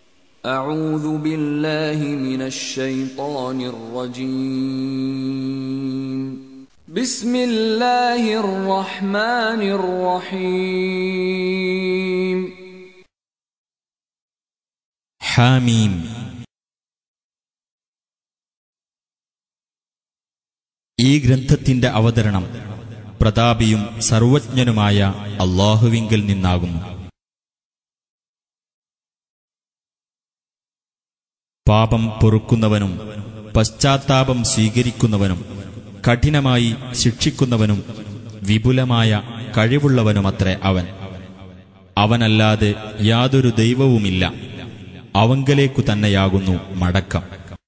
أعوذ بالله من الشيطان الرجيم بسم الله الرحمن الرحيم ഹാമീം ഈ ഗ്രന്ഥത്തിന്റെ അവതരണം പ്രതാപിയും സർവജ്ഞനുമായ അള്ളാഹുവിങ്കിൽ നിന്നാകുന്നു പാപം പൊറുക്കുന്നവനും പശ്ചാത്താപം സ്വീകരിക്കുന്നവനും കഠിനമായി ശിക്ഷിക്കുന്നവനും വിപുലമായ കഴിവുള്ളവനുമത്രേ അവൻ അവനല്ലാതെ യാതൊരു ദൈവവുമില്ല അവങ്കലേക്കു തന്നെയാകുന്നു മടക്കം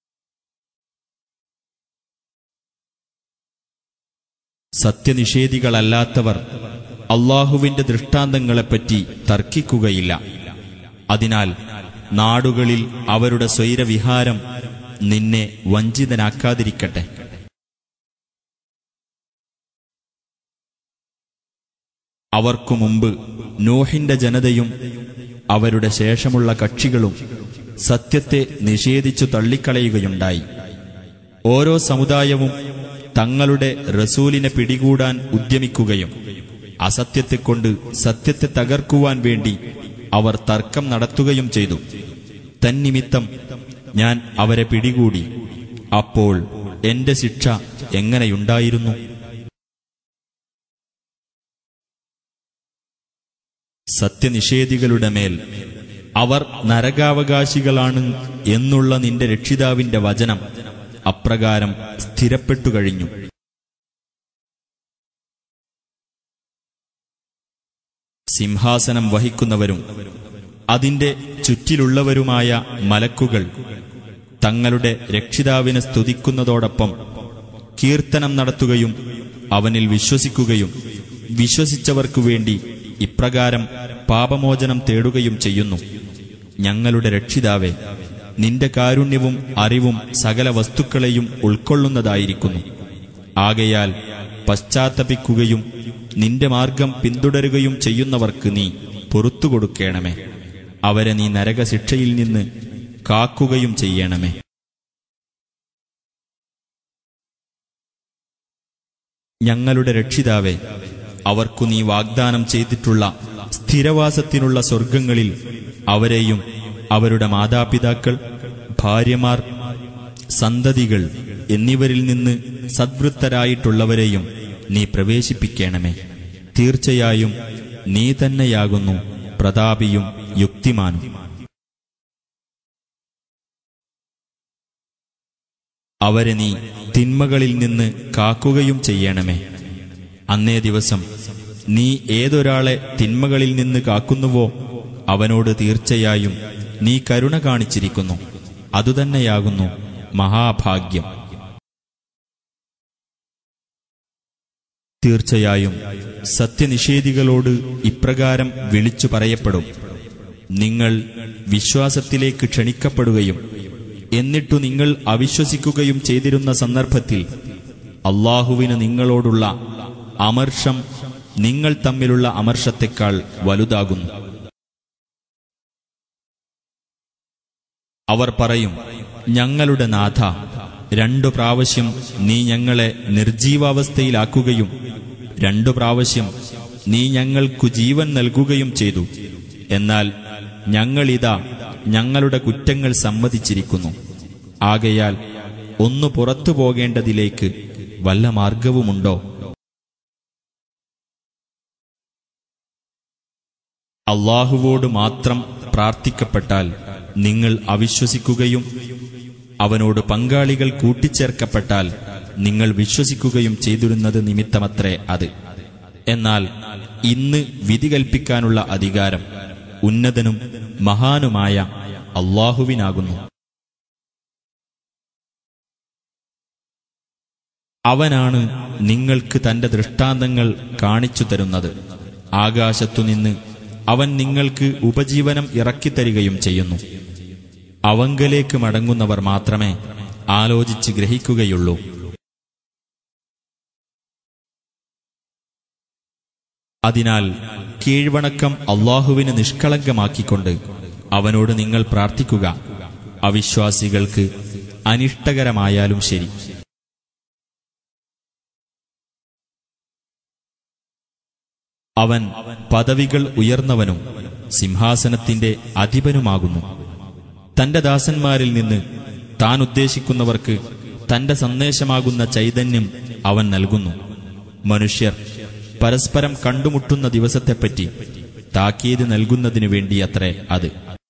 സത്യനിഷേധികളല്ലാത്തവർ അള്ളാഹുവിന്റെ ദൃഷ്ടാന്തങ്ങളെപ്പറ്റി തർക്കിക്കുകയില്ല അതിനാൽ നാടുകളിൽ അവരുടെ സ്വൈരവിഹാരം നിന്നെ വഞ്ചിതനാക്കാതിരിക്കട്ടെ അവർക്കു മുമ്പ് നോഹിന്റെ ജനതയും അവരുടെ ശേഷമുള്ള കക്ഷികളും സത്യത്തെ നിഷേധിച്ചു തള്ളിക്കളയുകയുണ്ടായി ഓരോ സമുദായവും തങ്ങളുടെ റസൂലിനെ പിടികൂടാൻ ഉദ്യമിക്കുകയും അസത്യത്തെക്കൊണ്ട് സത്യത്തെ തകർക്കുവാൻ വേണ്ടി അവർ തർക്കം നടത്തുകയും ചെയ്തു തന്നിമിത്തം ഞാൻ അവരെ പിടികൂടി അപ്പോൾ എന്റെ ശിക്ഷ എങ്ങനെയുണ്ടായിരുന്നു സത്യനിഷേധികളുടെ മേൽ അവർ നരകാവകാശികളാണ് എന്നുള്ള നിന്റെ രക്ഷിതാവിന്റെ വചനം അപ്രകാരം സ്ഥിരപ്പെട്ടു കഴിഞ്ഞു സിംഹാസനം വഹിക്കുന്നവരും അതിന്റെ ചുറ്റിലുള്ളവരുമായ മലക്കുകൾ തങ്ങളുടെ രക്ഷിതാവിനെ സ്തുതിക്കുന്നതോടൊപ്പം കീർത്തനം നടത്തുകയും അവനിൽ വിശ്വസിക്കുകയും വിശ്വസിച്ചവർക്കു വേണ്ടി ഇപ്രകാരം പാപമോചനം തേടുകയും ചെയ്യുന്നു ഞങ്ങളുടെ രക്ഷിതാവെ നിന്റെ കാരുണ്യവും അറിവും സകല വസ്തുക്കളെയും ഉൾക്കൊള്ളുന്നതായിരിക്കുന്നു ആകയാൽ പശ്ചാത്തപിക്കുകയും നിന്റെ മാർഗം പിന്തുടരുകയും ചെയ്യുന്നവർക്ക് നീ പൊറത്തു കൊടുക്കണമേ അവരെ നീ നരകശിക്ഷയിൽ നിന്ന് കാക്കുകയും ചെയ്യണമേ ഞങ്ങളുടെ രക്ഷിതാവെ അവർക്കു നീ വാഗ്ദാനം ചെയ്തിട്ടുള്ള സ്ഥിരവാസത്തിനുള്ള സ്വർഗങ്ങളിൽ അവരെയും അവരുടെ മാതാപിതാക്കൾ ഭാര്യമാർ സന്തതികൾ എന്നിവരിൽ നിന്ന് സദ്വൃത്തരായിട്ടുള്ളവരെയും നീ പ്രവേശിപ്പിക്കണമേ തീർച്ചയായും നീ തന്നെയാകുന്നു പ്രതാപിയും യുക്തിമാനും അവരെ നീ തിന്മകളിൽ നിന്ന് കാക്കുകയും ചെയ്യണമേ അന്നേ ദിവസം നീ ഏതൊരാളെ തിന്മകളിൽ നിന്ന് കാക്കുന്നുവോ അവനോട് തീർച്ചയായും നീ കരുണ കാണിച്ചിരിക്കുന്നു അതുതന്നെയാകുന്നു മഹാഭാഗ്യം തീർച്ചയായും സത്യനിഷേധികളോട് ഇപ്രകാരം വിളിച്ചു പറയപ്പെടും നിങ്ങൾ വിശ്വാസത്തിലേക്ക് ക്ഷണിക്കപ്പെടുകയും എന്നിട്ടു നിങ്ങൾ അവിശ്വസിക്കുകയും ചെയ്തിരുന്ന സന്ദർഭത്തിൽ അള്ളാഹുവിന് നിങ്ങളോടുള്ള അമർഷം നിങ്ങൾ തമ്മിലുള്ള അമർഷത്തെക്കാൾ വലുതാകുന്നു അവർ പറയും ഞങ്ങളുടെ നാഥ രണ്ടു പ്രാവശ്യം നീ ഞങ്ങളെ നിർജീവാവസ്ഥയിലാക്കുകയും രണ്ടു പ്രാവശ്യം നീ ഞങ്ങൾക്കു ജീവൻ നൽകുകയും ചെയ്തു എന്നാൽ ഞങ്ങളിതാ ഞങ്ങളുടെ കുറ്റങ്ങൾ സമ്മതിച്ചിരിക്കുന്നു ആകയാൽ ഒന്നു പുറത്തു പോകേണ്ടതിലേക്ക് വല്ല മാർഗവുമുണ്ടോ അള്ളാഹുവോട് മാത്രം പ്രാർത്ഥിക്കപ്പെട്ടാൽ നിങ്ങൾ അവിശ്വസിക്കുകയും അവനോട് പങ്കാളികൾ കൂട്ടിച്ചേർക്കപ്പെട്ടാൽ നിങ്ങൾ വിശ്വസിക്കുകയും ചെയ്തിരുന്നത് നിമിത്തമത്രേ അത് എന്നാൽ ഇന്ന് വിധി കൽപ്പിക്കാനുള്ള അധികാരം ഉന്നതനും മഹാനുമായ അള്ളാഹുവിനാകുന്നു അവനാണ് നിങ്ങൾക്ക് തന്റെ ദൃഷ്ടാന്തങ്ങൾ കാണിച്ചു തരുന്നത് ആകാശത്തുനിന്ന് അവൻ നിങ്ങൾക്ക് ഉപജീവനം ഇറക്കിത്തരികയും ചെയ്യുന്നു അവങ്കലേക്ക് മടങ്ങുന്നവർ മാത്രമേ ആലോചിച്ച് ഗ്രഹിക്കുകയുള്ളൂ അതിനാൽ കീഴ്വണക്കം അള്ളാഹുവിന് നിഷ്കളങ്കമാക്കിക്കൊണ്ട് അവനോട് നിങ്ങൾ പ്രാർത്ഥിക്കുക അവിശ്വാസികൾക്ക് അനിഷ്ടകരമായാലും ശരി അവൻ പദവികൾ ഉയർന്നവനും സിംഹാസനത്തിന്റെ അധിപനുമാകുന്നു തന്റെ ദാസന്മാരിൽ നിന്ന് താൻ ഉദ്ദേശിക്കുന്നവർക്ക് തന്റെ സന്ദേശമാകുന്ന ചൈതന്യം അവൻ നൽകുന്നു മനുഷ്യർ പരസ്പരം കണ്ടുമുട്ടുന്ന ദിവസത്തെപ്പറ്റി താക്കീത് നൽകുന്നതിനു വേണ്ടിയത്രേ അത്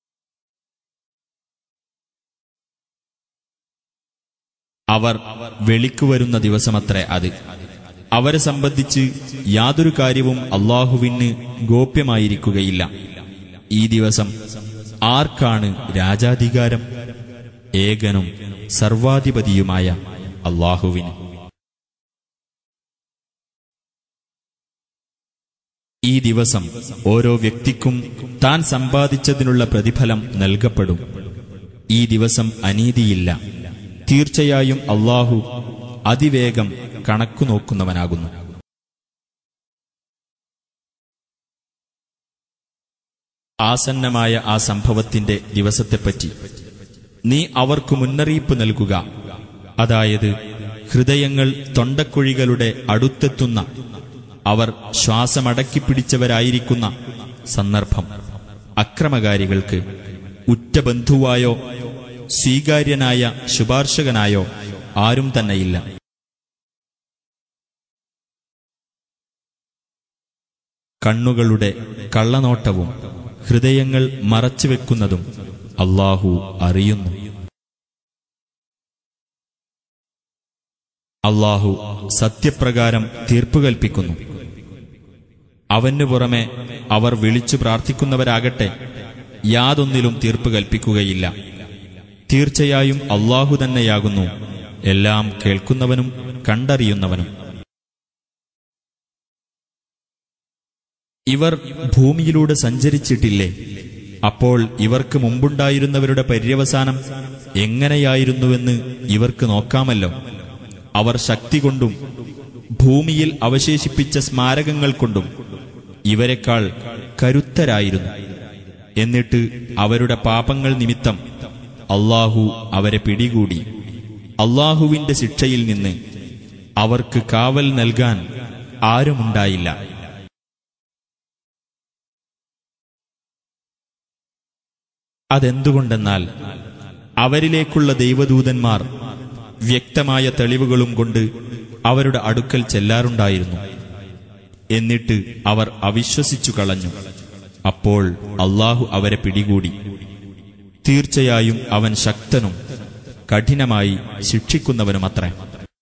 അവർ വെളിക്കു വരുന്ന ദിവസമത്രേ അത് അവരെ സംബന്ധിച്ച് യാതൊരു കാര്യവും അള്ളാഹുവിന് ഗോപ്യമായിരിക്കുകയില്ല ഈ ദിവസം ആർക്കാണ് രാജാധികാരം ഏകനും സർവാധിപതിയുമായ അള്ളാഹുവിന് ഈ ദിവസം ഓരോ വ്യക്തിക്കും താൻ സമ്പാദിച്ചതിനുള്ള പ്രതിഫലം നൽകപ്പെടും ഈ ദിവസം അനീതിയില്ല തീർച്ചയായും അള്ളാഹു അതിവേഗം കണക്കു നോക്കുന്നവനാകുന്നു ആസന്നമായ ആ സംഭവത്തിന്റെ ദിവസത്തെപ്പറ്റി നീ അവർക്കു മുന്നറിയിപ്പ് നൽകുക അതായത് ഹൃദയങ്ങൾ തൊണ്ടക്കുഴികളുടെ അടുത്തെത്തുന്ന അവർ ശ്വാസമടക്കിപ്പിടിച്ചവരായിരിക്കുന്ന സന്ദർഭം അക്രമകാരികൾക്ക് ഉറ്റ ബന്ധുവായോ സ്വീകാര്യനായ ശുപാർശകനായോ ആരും തന്നെയില്ല കണ്ണുകളുടെ കള്ളനോട്ടവും ഹൃദയങ്ങൾ മറച്ചുവെക്കുന്നതും അള്ളാഹു അറിയുന്നു അള്ളാഹു സത്യപ്രകാരം തീർപ്പു കൽപ്പിക്കുന്നു അവനു പുറമെ അവർ വിളിച്ചു പ്രാർത്ഥിക്കുന്നവരാകട്ടെ യാതൊന്നിലും തീർപ്പ് കൽപ്പിക്കുകയില്ല തീർച്ചയായും അള്ളാഹു തന്നെയാകുന്നു എല്ലാം കേൾക്കുന്നവനും കണ്ടറിയുന്നവനും ഇവർ ഭൂമിയിലൂടെ സഞ്ചരിച്ചിട്ടില്ലേ അപ്പോൾ ഇവർക്ക് മുമ്പുണ്ടായിരുന്നവരുടെ പര്യവസാനം എങ്ങനെയായിരുന്നുവെന്ന് ഇവർക്ക് നോക്കാമല്ലോ അവർ ശക്തി കൊണ്ടും ഭൂമിയിൽ അവശേഷിപ്പിച്ച സ്മാരകങ്ങൾ കൊണ്ടും ഇവരെക്കാൾ കരുത്തരായിരുന്നു എന്നിട്ട് അവരുടെ പാപങ്ങൾ നിമിത്തം അള്ളാഹു അവരെ പിടികൂടി അള്ളാഹുവിന്റെ ശിക്ഷയിൽ നിന്ന് അവർക്ക് കാവൽ നൽകാൻ ആരുമുണ്ടായില്ല അതെന്തുകൊണ്ടെന്നാൽ അവരിലേക്കുള്ള ദൈവദൂതന്മാർ വ്യക്തമായ തെളിവുകളും കൊണ്ട് അവരുടെ അടുക്കൽ ചെല്ലാറുണ്ടായിരുന്നു എന്നിട്ട് അവർ അവിശ്വസിച്ചു കളഞ്ഞു അപ്പോൾ അള്ളാഹു അവരെ പിടികൂടി തീർച്ചയായും അവൻ ശക്തനും കഠിനമായി ശിക്ഷിക്കുന്നവനുമത്രേ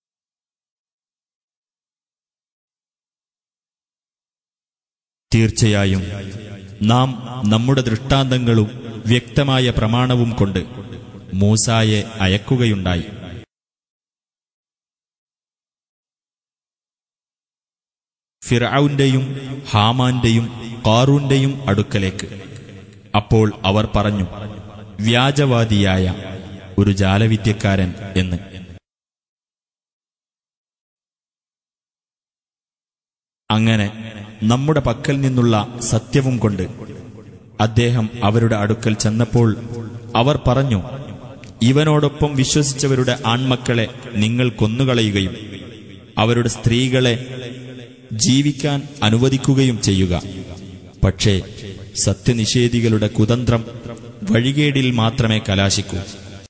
തീർച്ചയായും നാം നമ്മുടെ ദൃഷ്ടാന്തങ്ങളും വ്യക്തമായ പ്രമാണവും കൊണ്ട് മൂസായെ അയക്കുകയുണ്ടായി ഫിറൌന്റെയും ഹാമാന്റെയും കാറൂന്റെയും അടുക്കലേക്ക് അപ്പോൾ അവർ പറഞ്ഞു വ്യാജവാദിയായ ഒരു ജാലവിദ്യക്കാരൻ എന്ന് അങ്ങനെ നമ്മുടെ പക്കൽ നിന്നുള്ള സത്യവും കൊണ്ട് അദ്ദേഹം അവരുടെ അടുക്കൽ ചെന്നപ്പോൾ അവർ പറഞ്ഞു ഇവനോടൊപ്പം വിശ്വസിച്ചവരുടെ ആൺമക്കളെ നിങ്ങൾ കൊന്നുകളയുകയും അവരുടെ സ്ത്രീകളെ ജീവിക്കാൻ അനുവദിക്കുകയും ചെയ്യുക പക്ഷേ സത്യനിഷേധികളുടെ കുതന്ത്രം വഴികേടിൽ മാത്രമേ കലാശിക്കൂ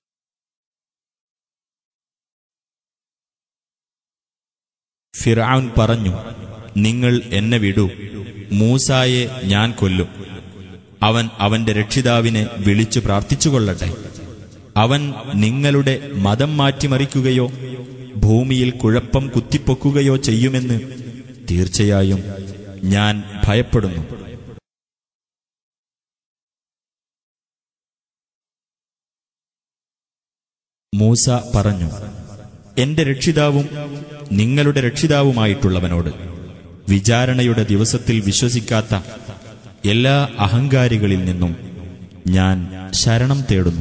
ഫിറൌൻ പറഞ്ഞു നിങ്ങൾ എന്നെ വിടൂ മൂസായെ ഞാൻ കൊല്ലും അവൻ അവന്റെ രക്ഷിതാവിനെ വിളിച്ചു പ്രാർത്ഥിച്ചുകൊള്ളട്ടെ അവൻ നിങ്ങളുടെ മതം മാറ്റിമറിക്കുകയോ ഭൂമിയിൽ കുഴപ്പം കുത്തിപ്പൊക്കുകയോ ചെയ്യുമെന്ന് തീർച്ചയായും ഞാൻ ഭയപ്പെടുന്നു മൂസ പറഞ്ഞു എന്റെ രക്ഷിതാവും നിങ്ങളുടെ രക്ഷിതാവുമായിട്ടുള്ളവനോട് വിചാരണയുടെ ദിവസത്തിൽ വിശ്വസിക്കാത്ത എല്ലാ അഹങ്കാരികളിൽ നിന്നും ഞാൻ ശരണം തേടുന്നു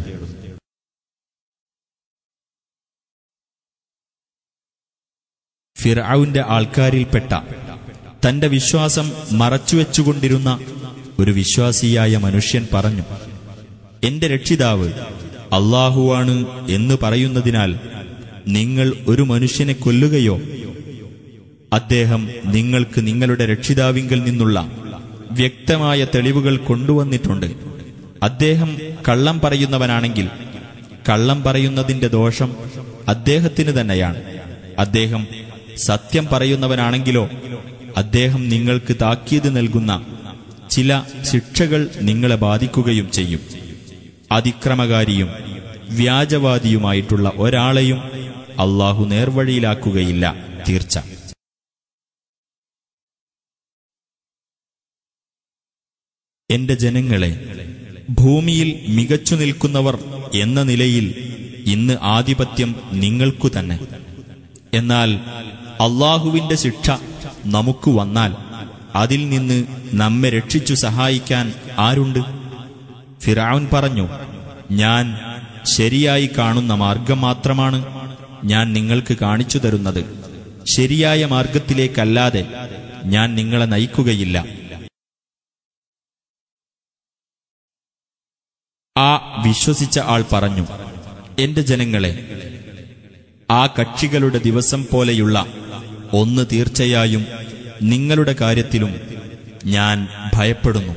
ഫിർഔന്റെ ആൾക്കാരിൽപ്പെട്ട തന്റെ വിശ്വാസം മറച്ചുവെച്ചുകൊണ്ടിരുന്ന ഒരു വിശ്വാസിയായ മനുഷ്യൻ പറഞ്ഞു എന്റെ രക്ഷിതാവ് അള്ളാഹുവാണ് എന്ന് പറയുന്നതിനാൽ നിങ്ങൾ ഒരു മനുഷ്യനെ കൊല്ലുകയോ അദ്ദേഹം നിങ്ങൾക്ക് നിങ്ങളുടെ രക്ഷിതാവിങ്കിൽ നിന്നുള്ള വ്യക്തമായ തെളിവുകൾ കൊണ്ടുവന്നിട്ടുണ്ട് അദ്ദേഹം കള്ളം പറയുന്നവനാണെങ്കിൽ കള്ളം പറയുന്നതിന്റെ ദോഷം അദ്ദേഹത്തിന് തന്നെയാണ് അദ്ദേഹം സത്യം പറയുന്നവനാണെങ്കിലോ അദ്ദേഹം നിങ്ങൾക്ക് താക്കീത് നൽകുന്ന ചില ശിക്ഷകൾ നിങ്ങളെ ബാധിക്കുകയും ചെയ്യും അതിക്രമകാരിയും വ്യാജവാദിയുമായിട്ടുള്ള ഒരാളെയും അള്ളാഹു നേർവഴിയിലാക്കുകയില്ല തീർച്ച എന്റെ ജനങ്ങളെ ഭൂമിയിൽ മികച്ചു നിൽക്കുന്നവർ എന്ന നിലയിൽ ഇന്ന് ആധിപത്യം നിങ്ങൾക്കു തന്നെ എന്നാൽ അള്ളാഹുവിന്റെ ശിക്ഷ നമുക്ക് വന്നാൽ അതിൽ നിന്ന് നമ്മെ രക്ഷിച്ചു സഹായിക്കാൻ ആരുണ്ട് ഫിറാവുൻ പറഞ്ഞു ഞാൻ ശരിയായി കാണുന്ന മാർഗം മാത്രമാണ് ഞാൻ നിങ്ങൾക്ക് കാണിച്ചു തരുന്നത് ശരിയായ മാർഗത്തിലേക്കല്ലാതെ ഞാൻ നിങ്ങളെ നയിക്കുകയില്ല ആ വിശ്വസിച്ച ആൾ പറഞ്ഞു എന്റെ ജനങ്ങളെ ആ കക്ഷികളുടെ ദിവസം പോലെയുള്ള ഒന്ന് തീർച്ചയായും നിങ്ങളുടെ കാര്യത്തിലും ഞാൻ ഭയപ്പെടുന്നു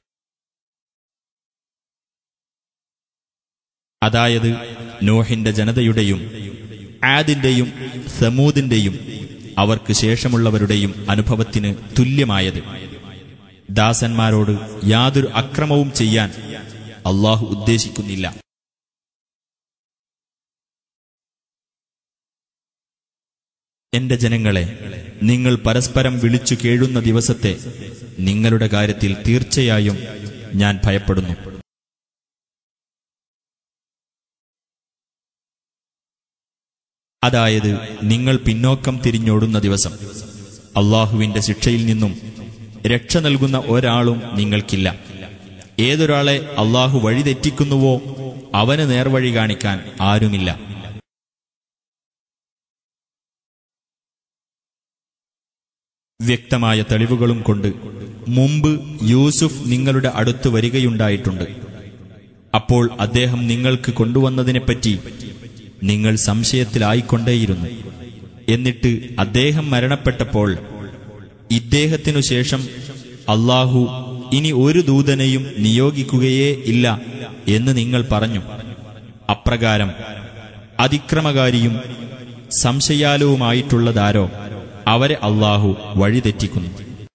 അതായത് നോഹിന്റെ ജനതയുടെയും ആദിന്റെയും സമൂദിന്റെയും അവർക്ക് ശേഷമുള്ളവരുടെയും അനുഭവത്തിന് തുല്യമായത് ദാസന്മാരോട് യാതൊരു അക്രമവും ചെയ്യാൻ അള്ളാഹു ഉദ്ദേശിക്കുന്നില്ല എന്റെ ജനങ്ങളെ നിങ്ങൾ പരസ്പരം വിളിച്ചു കേഴുന്ന ദിവസത്തെ നിങ്ങളുടെ കാര്യത്തിൽ തീർച്ചയായും ഞാൻ ഭയപ്പെടുന്നു അതായത് നിങ്ങൾ പിന്നോക്കം തിരിഞ്ഞോടുന്ന ദിവസം അള്ളാഹുവിന്റെ ശിക്ഷയിൽ നിന്നും രക്ഷ നൽകുന്ന ഒരാളും നിങ്ങൾക്കില്ല ഏതൊരാളെ അള്ളാഹു വഴിതെറ്റിക്കുന്നുവോ അവന് നേർവഴി കാണിക്കാൻ ആരുമില്ല വ്യക്തമായ തെളിവുകളും കൊണ്ട് മുമ്പ് യൂസുഫ് നിങ്ങളുടെ അടുത്ത് വരികയുണ്ടായിട്ടുണ്ട് അപ്പോൾ അദ്ദേഹം നിങ്ങൾക്ക് കൊണ്ടുവന്നതിനെപ്പറ്റി നിങ്ങൾ സംശയത്തിലായിക്കൊണ്ടേയിരുന്നു എന്നിട്ട് അദ്ദേഹം മരണപ്പെട്ടപ്പോൾ ഇദ്ദേഹത്തിനു ശേഷം അള്ളാഹു ഇനി ഒരു ദൂതനെയും നിയോഗിക്കുകയേ ഇല്ല എന്ന് നിങ്ങൾ പറഞ്ഞു അപ്രകാരം അതിക്രമകാരിയും സംശയാലുവുമായിട്ടുള്ളതാരോ അവരെ അള്ളാഹു വഴിതെറ്റിക്കുന്നു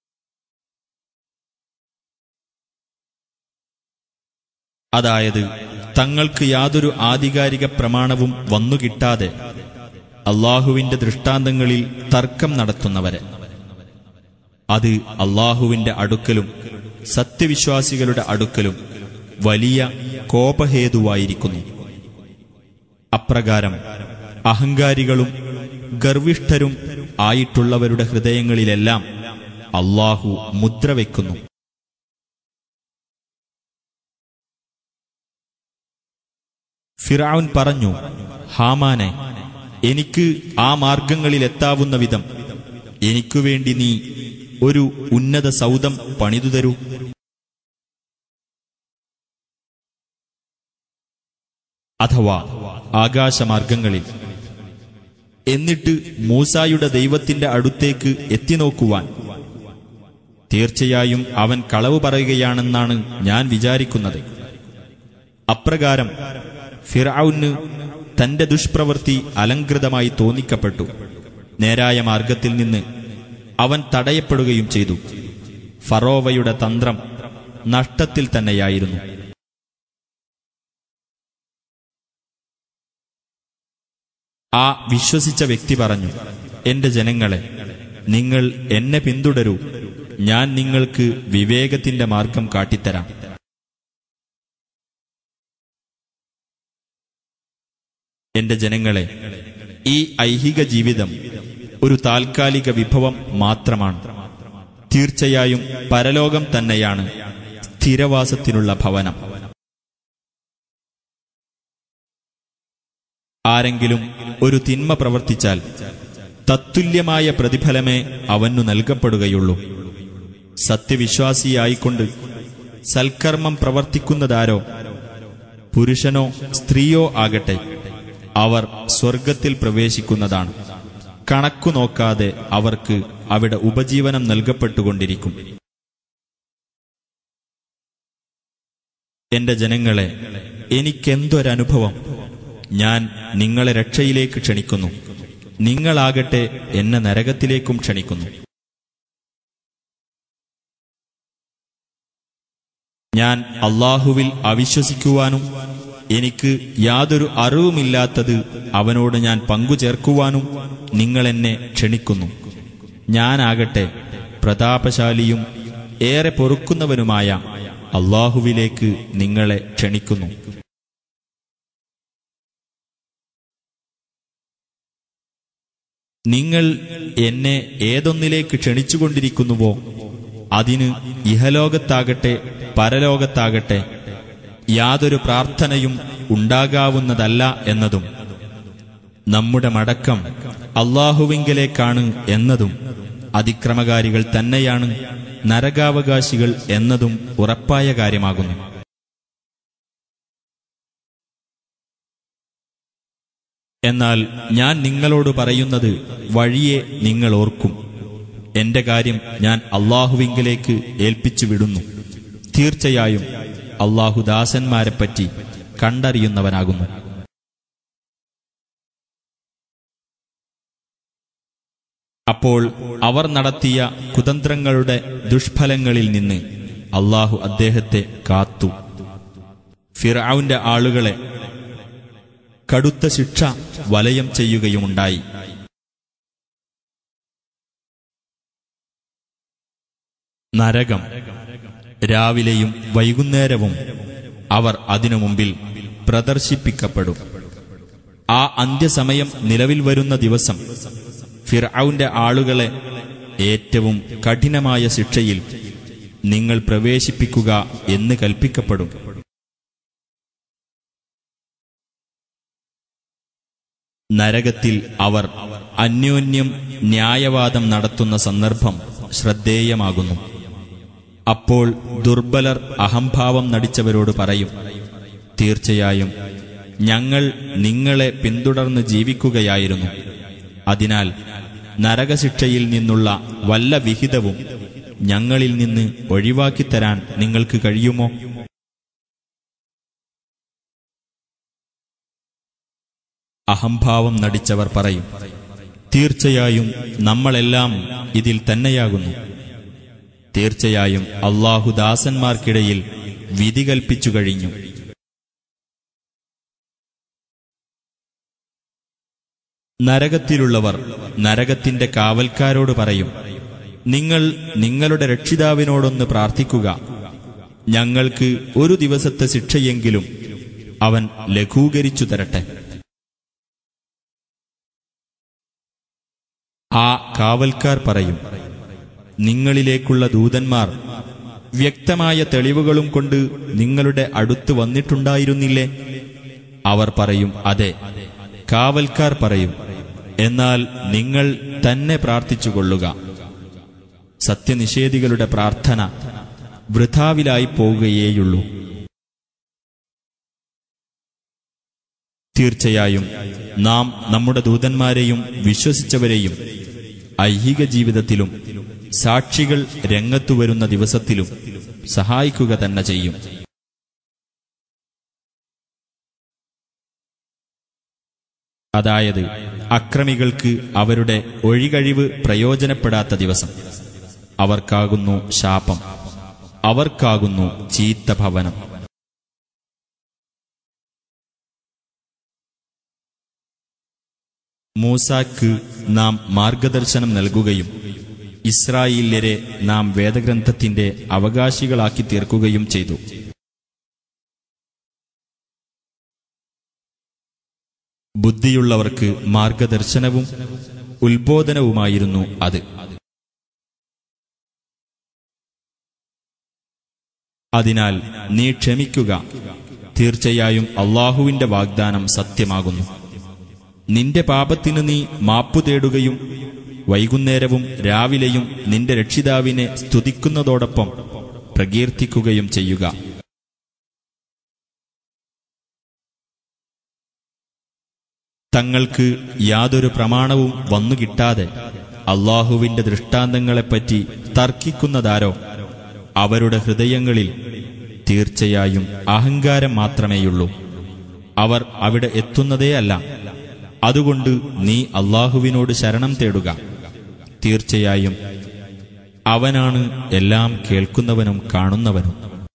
അതായത് തങ്ങൾക്ക് യാതൊരു ആധികാരിക പ്രമാണവും വന്നുകിട്ടാതെ അള്ളാഹുവിന്റെ ദൃഷ്ടാന്തങ്ങളിൽ തർക്കം നടത്തുന്നവരെ അത് അള്ളാഹുവിന്റെ അടുക്കലും സത്യവിശ്വാസികളുടെ അടുക്കലും വലിയ കോപഹേതുവായിരിക്കുന്നു അപ്രകാരം അഹങ്കാരികളും ഗർവിഷ്ഠരും ആയിട്ടുള്ളവരുടെ ഹൃദയങ്ങളിലെല്ലാം അള്ളാഹു മുദ്ര വയ്ക്കുന്നു ഫിറാവുൻ പറഞ്ഞു ഹാമാനെ എനിക്ക് ആ മാർഗങ്ങളിലെത്താവുന്ന വിധം എനിക്കുവേണ്ടി നീ ഒരു ഉന്നത സൗദം പണിതു തരൂ അഥവാ ആകാശമാർഗങ്ങളിൽ എന്നിട്ട് മൂസായുടെ ദൈവത്തിന്റെ അടുത്തേക്ക് എത്തിനോക്കുവാൻ തീർച്ചയായും അവൻ കളവ് പറയുകയാണെന്നാണ് ഞാൻ വിചാരിക്കുന്നത് അപ്രകാരം ഫിറൌന് തന്റെ ദുഷ്പ്രവൃത്തി അലങ്കൃതമായി തോന്നിക്കപ്പെട്ടു നേരായ മാർഗത്തിൽ നിന്ന് അവൻ തടയപ്പെടുകയും ചെയ്തു ഫറോവയുടെ തന്ത്രം നഷ്ടത്തിൽ തന്നെയായിരുന്നു ആ വിശ്വസിച്ച വ്യക്തി പറഞ്ഞു എന്റെ ജനങ്ങളെ നിങ്ങൾ എന്നെ പിന്തുടരൂ ഞാൻ നിങ്ങൾക്ക് വിവേകത്തിന്റെ മാർഗം കാട്ടിത്തരാം എന്റെ ജനങ്ങളെ ഈ ഐഹിക ജീവിതം ഒരു താൽക്കാലിക വിഭവം മാത്രമാണ് തീർച്ചയായും പരലോകം തന്നെയാണ് സ്ഥിരവാസത്തിനുള്ള ഭവനം ആരെങ്കിലും ഒരു തിന്മ പ്രവർത്തിച്ചാൽ തത്തുല്യമായ പ്രതിഫലമേ അവനു നൽകപ്പെടുകയുള്ളൂ സത്യവിശ്വാസിയായിക്കൊണ്ട് സൽക്കർമ്മം പ്രവർത്തിക്കുന്നതാരോ പുരുഷനോ സ്ത്രീയോ ആകട്ടെ അവർ സ്വർഗത്തിൽ പ്രവേശിക്കുന്നതാണ് കണക്കു നോക്കാതെ അവർക്ക് അവിടെ ഉപജീവനം നൽകപ്പെട്ടുകൊണ്ടിരിക്കും എന്റെ ജനങ്ങളെ എനിക്കെന്തൊരനുഭവം ഞാൻ നിങ്ങളെ രക്ഷയിലേക്ക് ക്ഷണിക്കുന്നു നിങ്ങളാകട്ടെ എന്നെ നരകത്തിലേക്കും ക്ഷണിക്കുന്നു ഞാൻ അള്ളാഹുവിൽ അവിശ്വസിക്കുവാനും എനിക്ക് യാതൊരു അറിവുമില്ലാത്തത് അവനോട് ഞാൻ പങ്കുചേർക്കുവാനും നിങ്ങളെന്നെ ക്ഷണിക്കുന്നു ഞാനാകട്ടെ പ്രതാപശാലിയും ഏറെ പൊറുക്കുന്നവനുമായ അള്ളാഹുവിലേക്ക് നിങ്ങളെ ക്ഷണിക്കുന്നു നിങ്ങൾ എന്നെ ഏതൊന്നിലേക്ക് ക്ഷണിച്ചുകൊണ്ടിരിക്കുന്നുവോ അതിന് ഇഹലോകത്താകട്ടെ പരലോകത്താകട്ടെ യാതൊരു പ്രാർത്ഥനയും ഉണ്ടാകാവുന്നതല്ല എന്നതും നമ്മുടെ മടക്കം അള്ളാഹുവിങ്കലേക്കാണ് എന്നതും അതിക്രമകാരികൾ തന്നെയാണ് നരകാവകാശികൾ എന്നതും ഉറപ്പായ കാര്യമാകുന്നു എന്നാൽ ഞാൻ നിങ്ങളോട് പറയുന്നത് വഴിയെ നിങ്ങൾ ഓർക്കും എന്റെ കാര്യം ഞാൻ അള്ളാഹുവിങ്കിലേക്ക് ഏൽപ്പിച്ചു വിടുന്നു തീർച്ചയായും അള്ളാഹു ദാസന്മാരെപ്പറ്റി കണ്ടറിയുന്നവനാകുന്നു അപ്പോൾ അവർ നടത്തിയ കുതന്ത്രങ്ങളുടെ ദുഷ്ഫലങ്ങളിൽ നിന്ന് അള്ളാഹു അദ്ദേഹത്തെ കാത്തു ഫിറൌന്റെ ആളുകളെ കടുത്ത ശിക്ഷ വലയം ചെയ്യുകയുമുണ്ടായി നരകം രാവിലെയും വൈകുന്നേരവും അവർ അതിനു മുമ്പിൽ പ്രദർശിപ്പിക്കപ്പെടും ആ അന്ത്യസമയം നിലവിൽ വരുന്ന ദിവസം ഫിർഔന്റെ ആളുകളെ ഏറ്റവും കഠിനമായ ശിക്ഷയിൽ നിങ്ങൾ പ്രവേശിപ്പിക്കുക എന്ന് കൽപ്പിക്കപ്പെടും നരകത്തിൽ അവർ അന്യോന്യം ന്യായവാദം നടത്തുന്ന സന്ദർഭം ശ്രദ്ധേയമാകുന്നു അപ്പോൾ ദുർബലർ അഹംഭാവം നടിച്ചവരോട് പറയും തീർച്ചയായും ഞങ്ങൾ നിങ്ങളെ പിന്തുടർന്ന് ജീവിക്കുകയായിരുന്നു അതിനാൽ നരകശിക്ഷയിൽ നിന്നുള്ള വല്ല വിഹിതവും ഞങ്ങളിൽ നിന്ന് ഒഴിവാക്കിത്തരാൻ നിങ്ങൾക്ക് കഴിയുമോ അഹംഭാവം നടിച്ചവർ പറയും തീർച്ചയായും നമ്മളെല്ലാം ഇതിൽ തന്നെയാകുന്നു തീർച്ചയായും അള്ളാഹു ദാസന്മാർക്കിടയിൽ വിധി കൽപ്പിച്ചു കഴിഞ്ഞു നരകത്തിലുള്ളവർ നരകത്തിന്റെ കാവൽക്കാരോട് പറയും നിങ്ങൾ നിങ്ങളുടെ രക്ഷിതാവിനോടൊന്ന് പ്രാർത്ഥിക്കുക ഞങ്ങൾക്ക് ഒരു ദിവസത്തെ ശിക്ഷയെങ്കിലും അവൻ ലഘൂകരിച്ചു തരട്ടെ ആ കാവൽക്കാർ പറയും നിങ്ങളിലേക്കുള്ള ദൂതന്മാർ വ്യക്തമായ തെളിവുകളും കൊണ്ട് നിങ്ങളുടെ അടുത്ത് വന്നിട്ടുണ്ടായിരുന്നില്ലേ അവർ പറയും അതെ കാവൽക്കാർ പറയും എന്നാൽ നിങ്ങൾ തന്നെ പ്രാർത്ഥിച്ചുകൊള്ളുക സത്യനിഷേധികളുടെ പ്രാർത്ഥന വൃഥാവിലായി പോവുകയേയുള്ളൂ തീർച്ചയായും നാം നമ്മുടെ ദൂതന്മാരെയും വിശ്വസിച്ചവരെയും ഐഹിക ജീവിതത്തിലും സാക്ഷികൾ രംഗത്തു വരുന്ന ദിവസത്തിലും സഹായിക്കുക തന്നെ ചെയ്യും അതായത് അക്രമികൾക്ക് അവരുടെ ഒഴികഴിവ് പ്രയോജനപ്പെടാത്ത ദിവസം അവർക്കാകുന്നു ശാപം അവർക്കാകുന്നു ചീത്ത ഭവനം മൂസാക്ക് നാം മാർഗദർശനം നൽകുകയും ഇസ്രായേല്യരെ നാം വേദഗ്രന്ഥത്തിന്റെ അവകാശികളാക്കി തീർക്കുകയും ചെയ്തു ബുദ്ധിയുള്ളവർക്ക് മാർഗദർശനവും ഉത്ബോധനവുമായിരുന്നു അത് അതിനാൽ നീ ക്ഷമിക്കുക തീർച്ചയായും അള്ളാഹുവിന്റെ വാഗ്ദാനം സത്യമാകുന്നു നിന്റെ പാപത്തിന് നീ മാപ്പു തേടുകയും വൈകുന്നേരവും രാവിലെയും നിന്റെ രക്ഷിതാവിനെ സ്തുതിക്കുന്നതോടൊപ്പം പ്രകീർത്തിക്കുകയും ചെയ്യുക തങ്ങൾക്ക് യാതൊരു പ്രമാണവും വന്നുകിട്ടാതെ അള്ളാഹുവിന്റെ ദൃഷ്ടാന്തങ്ങളെപ്പറ്റി തർക്കിക്കുന്നതാരോ അവരുടെ ഹൃദയങ്ങളിൽ തീർച്ചയായും അഹങ്കാരം മാത്രമേയുള്ളൂ അവർ അവിടെ എത്തുന്നതേയല്ല അതുകൊണ്ട് നീ അള്ളാഹുവിനോട് ശരണം തേടുക തീർച്ചയായും അവനാണ് എല്ലാം കേൾക്കുന്നവനും കാണുന്നവനും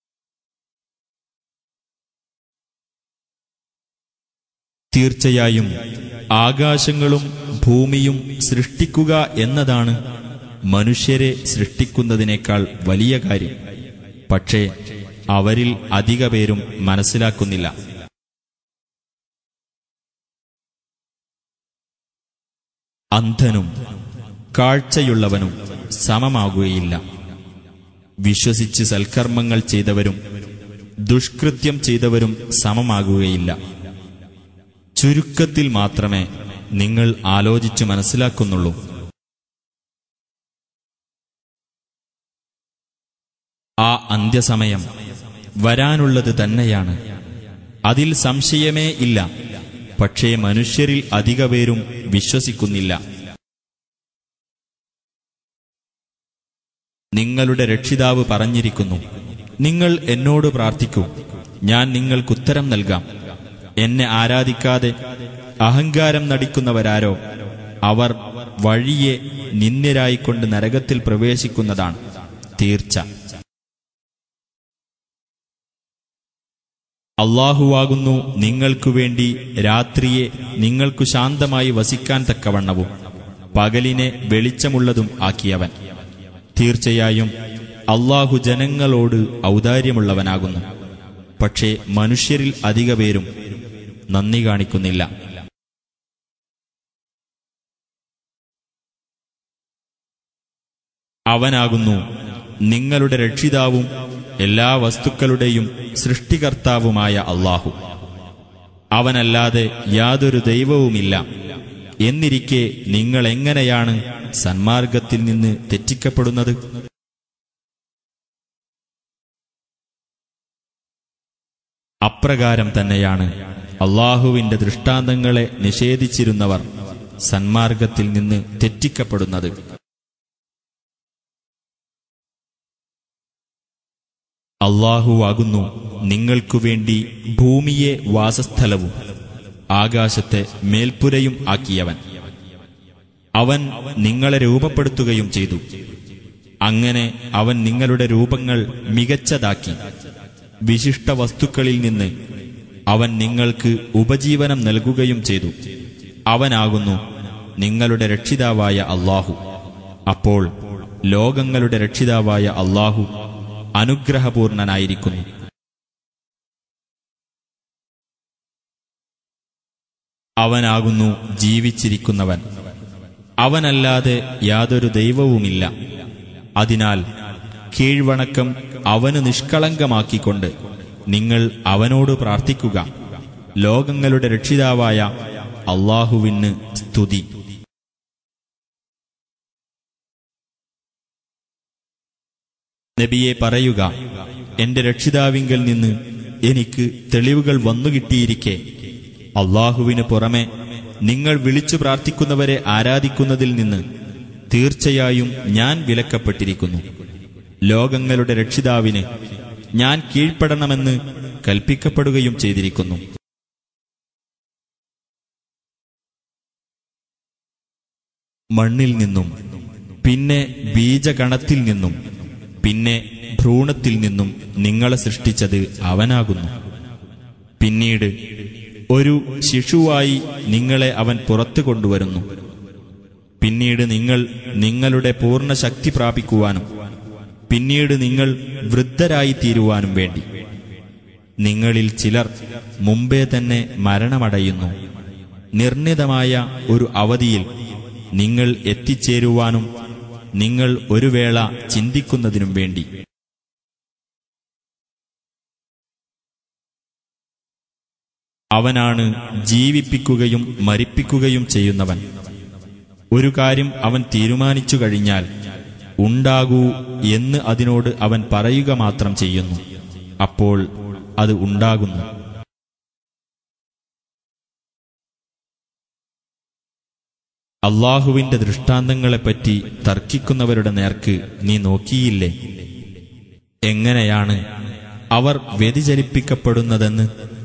തീർച്ചയായും ആകാശങ്ങളും ഭൂമിയും സൃഷ്ടിക്കുക എന്നതാണ് മനുഷ്യരെ സൃഷ്ടിക്കുന്നതിനേക്കാൾ വലിയ കാര്യം പക്ഷേ അവരിൽ അധിക പേരും മനസ്സിലാക്കുന്നില്ല അന്ധനും കാഴ്ചയുള്ളവനും സമമാകുകയില്ല വിശ്വസിച്ച് സൽക്കർമ്മങ്ങൾ ചെയ്തവരും ദുഷ്കൃത്യം ചെയ്തവരും സമമാകുകയില്ല ചുരുക്കത്തിൽ മാത്രമേ നിങ്ങൾ ആലോചിച്ചു മനസ്സിലാക്കുന്നുള്ളൂ ആ അന്ത്യസമയം വരാനുള്ളത് തന്നെയാണ് അതിൽ സംശയമേ ഇല്ല പക്ഷേ മനുഷ്യരിൽ അധിക പേരും വിശ്വസിക്കുന്നില്ല നിങ്ങളുടെ രക്ഷിതാവ് പറഞ്ഞിരിക്കുന്നു നിങ്ങൾ എന്നോട് പ്രാർത്ഥിക്കൂ ഞാൻ നിങ്ങൾക്കുത്തരം നൽകാം എന്നെ ആരാധിക്കാതെ അഹങ്കാരം നടിക്കുന്നവരാരോ അവർ വഴിയെ നിന്ദ്യരായിക്കൊണ്ട് നരകത്തിൽ പ്രവേശിക്കുന്നതാണ് തീർച്ച അള്ളാഹുവാകുന്നു നിങ്ങൾക്കു വേണ്ടി രാത്രിയെ നിങ്ങൾക്കു ശാന്തമായി വസിക്കാൻ തക്കവണ്ണവും പകലിനെ വെളിച്ചമുള്ളതും ആക്കിയവൻ തീർച്ചയായും അള്ളാഹു ജനങ്ങളോട് ഔദാര്യമുള്ളവനാകുന്നു പക്ഷേ മനുഷ്യരിൽ അധിക പേരും നന്ദി കാണിക്കുന്നില്ല അവനാകുന്നു നിങ്ങളുടെ രക്ഷിതാവും എല്ലാ വസ്തുക്കളുടെയും സൃഷ്ടികർത്താവുമായ അള്ളാഹു അവനല്ലാതെ യാതൊരു ദൈവവുമില്ല എന്നിരിക്കെ നിങ്ങൾ എങ്ങനെയാണ് സന്മാർഗത്തിൽ നിന്ന് തെറ്റിക്കപ്പെടുന്നത് അപ്രകാരം തന്നെയാണ് അള്ളാഹുവിന്റെ ദൃഷ്ടാന്തങ്ങളെ നിഷേധിച്ചിരുന്നവർ സന്മാർഗത്തിൽ നിന്ന് തെറ്റിക്കപ്പെടുന്നത് അള്ളാഹുവാകുന്നു നിങ്ങൾക്കു വേണ്ടി ഭൂമിയെ വാസസ്ഥലവും ആകാശത്തെ മേൽപ്പുരയും ആക്കിയവൻ അവൻ നിങ്ങളെ രൂപപ്പെടുത്തുകയും ചെയ്തു അങ്ങനെ അവൻ നിങ്ങളുടെ രൂപങ്ങൾ മികച്ചതാക്കി വിശിഷ്ട വസ്തുക്കളിൽ നിന്ന് അവൻ നിങ്ങൾക്ക് ഉപജീവനം നൽകുകയും ചെയ്തു അവനാകുന്നു നിങ്ങളുടെ രക്ഷിതാവായ അള്ളാഹു അപ്പോൾ ലോകങ്ങളുടെ രക്ഷിതാവായ അള്ളാഹു അനുഗ്രഹപൂർണനായിരിക്കുന്നു അവനാകുന്നു ജീവിച്ചിരിക്കുന്നവൻ അവനല്ലാതെ യാതൊരു ദൈവവുമില്ല അതിനാൽ കീഴ്വണക്കം അവന് നിഷ്കളങ്കമാക്കിക്കൊണ്ട് നിങ്ങൾ അവനോട് പ്രാർത്ഥിക്കുക ലോകങ്ങളുടെ രക്ഷിതാവായ അള്ളാഹുവിന് സ്തുതി നബിയെ പറയുക എന്റെ രക്ഷിതാവിങ്കൽ നിന്ന് എനിക്ക് തെളിവുകൾ വന്നുകിട്ടിയിരിക്കെ അള്ളാഹുവിന് പുറമെ നിങ്ങൾ വിളിച്ചു പ്രാർത്ഥിക്കുന്നവരെ ആരാധിക്കുന്നതിൽ നിന്ന് തീർച്ചയായും ഞാൻ വിലക്കപ്പെട്ടിരിക്കുന്നു ലോകങ്ങളുടെ രക്ഷിതാവിന് ഞാൻ കീഴ്പ്പെടണമെന്ന് കൽപ്പിക്കപ്പെടുകയും ചെയ്തിരിക്കുന്നു മണ്ണിൽ നിന്നും പിന്നെ ബീജഗണത്തിൽ നിന്നും പിന്നെ ഭ്രൂണത്തിൽ നിന്നും നിങ്ങളെ സൃഷ്ടിച്ചത് അവനാകുന്നു പിന്നീട് ഒരു ശിശുവായി നിങ്ങളെ അവൻ പുറത്തു കൊണ്ടുവരുന്നു പിന്നീട് നിങ്ങൾ നിങ്ങളുടെ പൂർണ്ണ ശക്തി പ്രാപിക്കുവാനും പിന്നീട് നിങ്ങൾ വൃദ്ധരായി തീരുവാനും വേണ്ടി നിങ്ങളിൽ ചിലർ മുമ്പേ തന്നെ മരണമടയുന്നു നിർണിതമായ ഒരു അവധിയിൽ നിങ്ങൾ എത്തിച്ചേരുവാനും നിങ്ങൾ ഒരു വേള ചിന്തിക്കുന്നതിനും വേണ്ടി അവനാണ് ജീവിപ്പിക്കുകയും മരിപ്പിക്കുകയും ചെയ്യുന്നവൻ ഒരു കാര്യം അവൻ തീരുമാനിച്ചു കഴിഞ്ഞാൽ ഉണ്ടാകൂ എന്ന് അതിനോട് അവൻ പറയുക മാത്രം ചെയ്യുന്നു അപ്പോൾ അത് ഉണ്ടാകുന്നു അള്ളാഹുവിന്റെ ദൃഷ്ടാന്തങ്ങളെപ്പറ്റി തർക്കിക്കുന്നവരുടെ നേർക്ക് നീ നോക്കിയില്ലേ എങ്ങനെയാണ് അവർ വ്യതിചലിപ്പിക്കപ്പെടുന്നതെന്ന്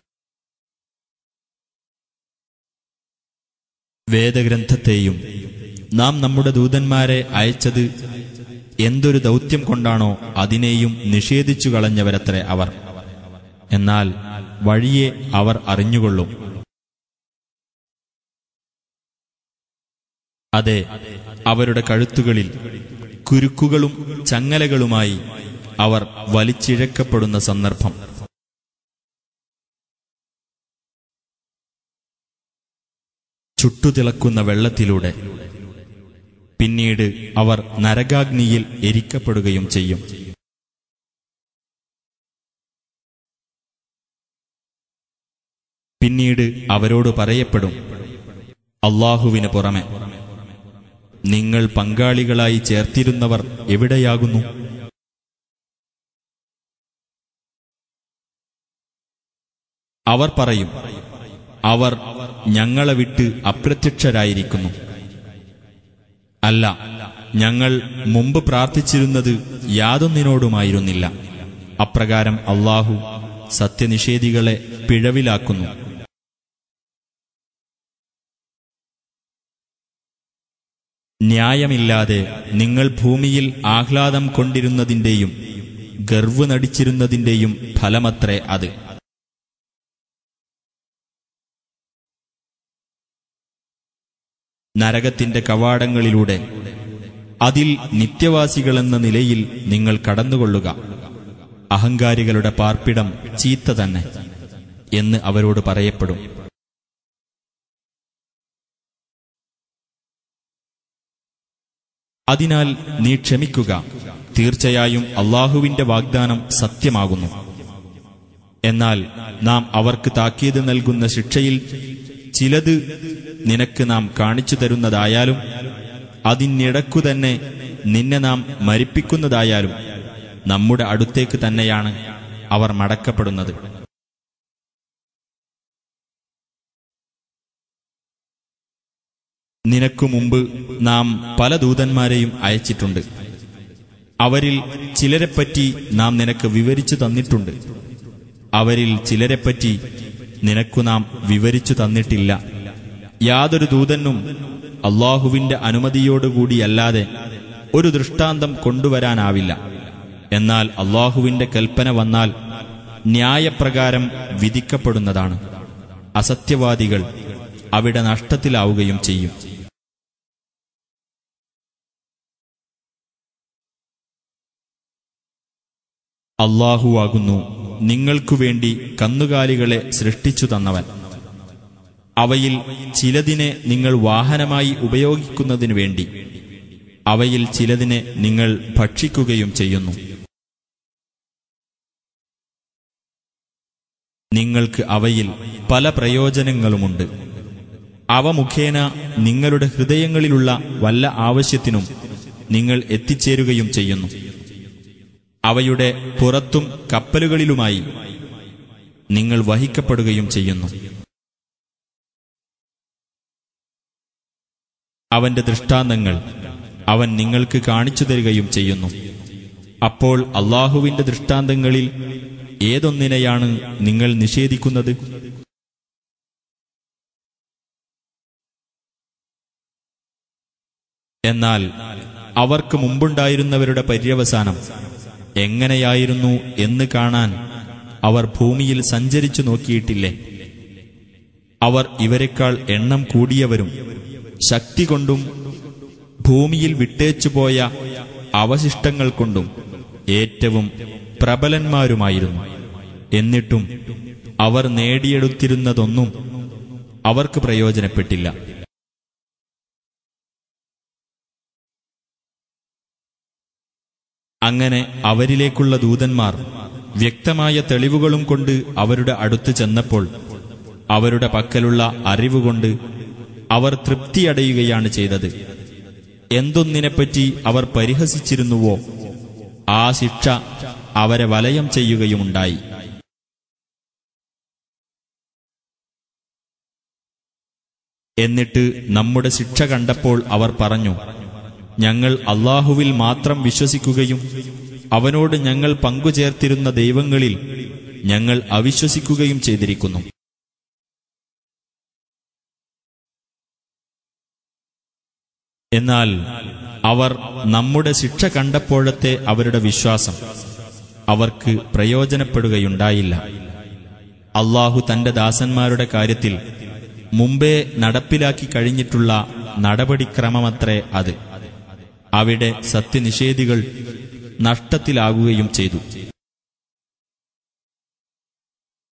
വേദഗ്രന്ഥത്തെയും നാം നമ്മുടെ ദൂതന്മാരെ അയച്ചത് എന്തൊരു ദൗത്യം കൊണ്ടാണോ അതിനെയും നിഷേധിച്ചു കളഞ്ഞവരത്രേ അവർ എന്നാൽ വഴിയെ അവർ അറിഞ്ഞുകൊള്ളും അതെ അവരുടെ കഴുത്തുകളിൽ കുരുക്കുകളും ചങ്ങലകളുമായി അവർ വലിച്ചിഴക്കപ്പെടുന്ന സന്ദർഭം ചുട്ടുതിളക്കുന്ന വെള്ളത്തിലൂടെ പിന്നീട് അവർ നരകാഗ്നിയിൽ എരിക്കപ്പെടുകയും ചെയ്യും പിന്നീട് അവരോട് പറയപ്പെടും അള്ളാഹുവിന് പുറമെ നിങ്ങൾ പങ്കാളികളായി ചേർത്തിരുന്നവർ എവിടെയാകുന്നു അവർ പറയും അവർ ഞങ്ങളെ വിട്ട് അപ്രത്യക്ഷരായിരിക്കുന്നു അല്ല ഞങ്ങൾ മുമ്പ് പ്രാർത്ഥിച്ചിരുന്നത് യാതൊന്നിനോടുമായിരുന്നില്ല അപ്രകാരം അള്ളാഹു സത്യനിഷേധികളെ പിഴവിലാക്കുന്നു ന്യായമില്ലാതെ നിങ്ങൾ ഭൂമിയിൽ ആഹ്ലാദം കൊണ്ടിരുന്നതിന്റെയും ഗർവ് നടിച്ചിരുന്നതിന്റെയും ഫലമത്രേ അത് നരകത്തിന്റെ കവാടങ്ങളിലൂടെ അതിൽ നിത്യവാസികളെന്ന നിലയിൽ നിങ്ങൾ കടന്നുകൊള്ളുക അഹങ്കാരികളുടെ പാർപ്പിടം ചീത്ത തന്നെ എന്ന് അവരോട് പറയപ്പെടും അതിനാൽ നീ ക്ഷമിക്കുക തീർച്ചയായും അള്ളാഹുവിന്റെ വാഗ്ദാനം സത്യമാകുന്നു എന്നാൽ നാം അവർക്ക് താക്കീത് നൽകുന്ന ശിക്ഷയിൽ ചിലത് നിനക്ക് നാം കാണിച്ചു തരുന്നതായാലും അതിനിടക്കു തന്നെ നിന്നെ നാം മരിപ്പിക്കുന്നതായാലും നമ്മുടെ അടുത്തേക്ക് തന്നെയാണ് അവർ മടക്കപ്പെടുന്നത് നിനക്കു മുമ്പ് നാം പല ദൂതന്മാരെയും അയച്ചിട്ടുണ്ട് അവരിൽ ചിലരെപ്പറ്റി നാം നിനക്ക് വിവരിച്ചു തന്നിട്ടുണ്ട് അവരിൽ ചിലരെപ്പറ്റി നിനക്കു നാം വിവരിച്ചു തന്നിട്ടില്ല യാതൊരു ദൂതനും അള്ളാഹുവിന്റെ അനുമതിയോടുകൂടിയല്ലാതെ ഒരു ദൃഷ്ടാന്തം കൊണ്ടുവരാനാവില്ല എന്നാൽ അള്ളാഹുവിന്റെ കൽപ്പന വന്നാൽ ന്യായപ്രകാരം വിധിക്കപ്പെടുന്നതാണ് അസത്യവാദികൾ അവിടെ നഷ്ടത്തിലാവുകയും ചെയ്യും അള്ളാഹുവാകുന്നു നിങ്ങൾക്കുവേണ്ടി കന്നുകാലികളെ സൃഷ്ടിച്ചു തന്നവൻ അവയിൽ ചിലതിനെ നിങ്ങൾ വാഹനമായി ഉപയോഗിക്കുന്നതിനു വേണ്ടി അവയിൽ ചിലതിനെ നിങ്ങൾ ഭക്ഷിക്കുകയും ചെയ്യുന്നു നിങ്ങൾക്ക് അവയിൽ പല പ്രയോജനങ്ങളുമുണ്ട് അവ മുഖേന നിങ്ങളുടെ ഹൃദയങ്ങളിലുള്ള വല്ല ആവശ്യത്തിനും നിങ്ങൾ എത്തിച്ചേരുകയും ചെയ്യുന്നു അവയുടെ പുറത്തും കപ്പലുകളിലുമായി നിങ്ങൾ വഹിക്കപ്പെടുകയും ചെയ്യുന്നു അവന്റെ ദൃഷ്ടാന്തങ്ങൾ അവൻ നിങ്ങൾക്ക് കാണിച്ചു തരികയും ചെയ്യുന്നു അപ്പോൾ അള്ളാഹുവിന്റെ ദൃഷ്ടാന്തങ്ങളിൽ ഏതൊന്നിനെയാണ് നിങ്ങൾ നിഷേധിക്കുന്നത് എന്നാൽ അവർക്ക് മുമ്പുണ്ടായിരുന്നവരുടെ പര്യവസാനം എങ്ങനെയായിരുന്നു എന്ന് കാണാൻ അവർ ഭൂമിയിൽ സഞ്ചരിച്ചു നോക്കിയിട്ടില്ലേ അവർ ഇവരെക്കാൾ എണ്ണം കൂടിയവരും ശക്തി കൊണ്ടും ഭൂമിയിൽ വിട്ടേച്ചുപോയ അവശിഷ്ടങ്ങൾ കൊണ്ടും ഏറ്റവും പ്രബലന്മാരുമായിരുന്നു എന്നിട്ടും അവർ നേടിയെടുത്തിരുന്നതൊന്നും അവർക്ക് പ്രയോജനപ്പെട്ടില്ല അങ്ങനെ അവരിലേക്കുള്ള ദൂതന്മാർ വ്യക്തമായ തെളിവുകളും കൊണ്ട് അവരുടെ അടുത്ത് ചെന്നപ്പോൾ അവരുടെ പക്കലുള്ള അറിവുകൊണ്ട് അവർ തൃപ്തിയടയുകയാണ് ചെയ്തത് എന്തൊന്നിനെപ്പറ്റി അവർ പരിഹസിച്ചിരുന്നുവോ ആ ശിക്ഷ അവരെ വലയം ചെയ്യുകയുമുണ്ടായി എന്നിട്ട് നമ്മുടെ ശിക്ഷ കണ്ടപ്പോൾ അവർ പറഞ്ഞു ഞങ്ങൾ അള്ളാഹുവിൽ മാത്രം വിശ്വസിക്കുകയും അവനോട് ഞങ്ങൾ പങ്കുചേർത്തിരുന്ന ദൈവങ്ങളിൽ ഞങ്ങൾ അവിശ്വസിക്കുകയും ചെയ്തിരിക്കുന്നു എന്നാൽ അവർ നമ്മുടെ ശിക്ഷ കണ്ടപ്പോഴത്തെ അവരുടെ വിശ്വാസം അവർക്ക് പ്രയോജനപ്പെടുകയുണ്ടായില്ല അള്ളാഹു തന്റെ ദാസന്മാരുടെ കാര്യത്തിൽ മുമ്പേ നടപ്പിലാക്കി കഴിഞ്ഞിട്ടുള്ള നടപടിക്രമമത്രേ അത് അവിടെ സത്യനിഷേധികൾ നഷ്ടത്തിലാകുകയും ചെയ്തു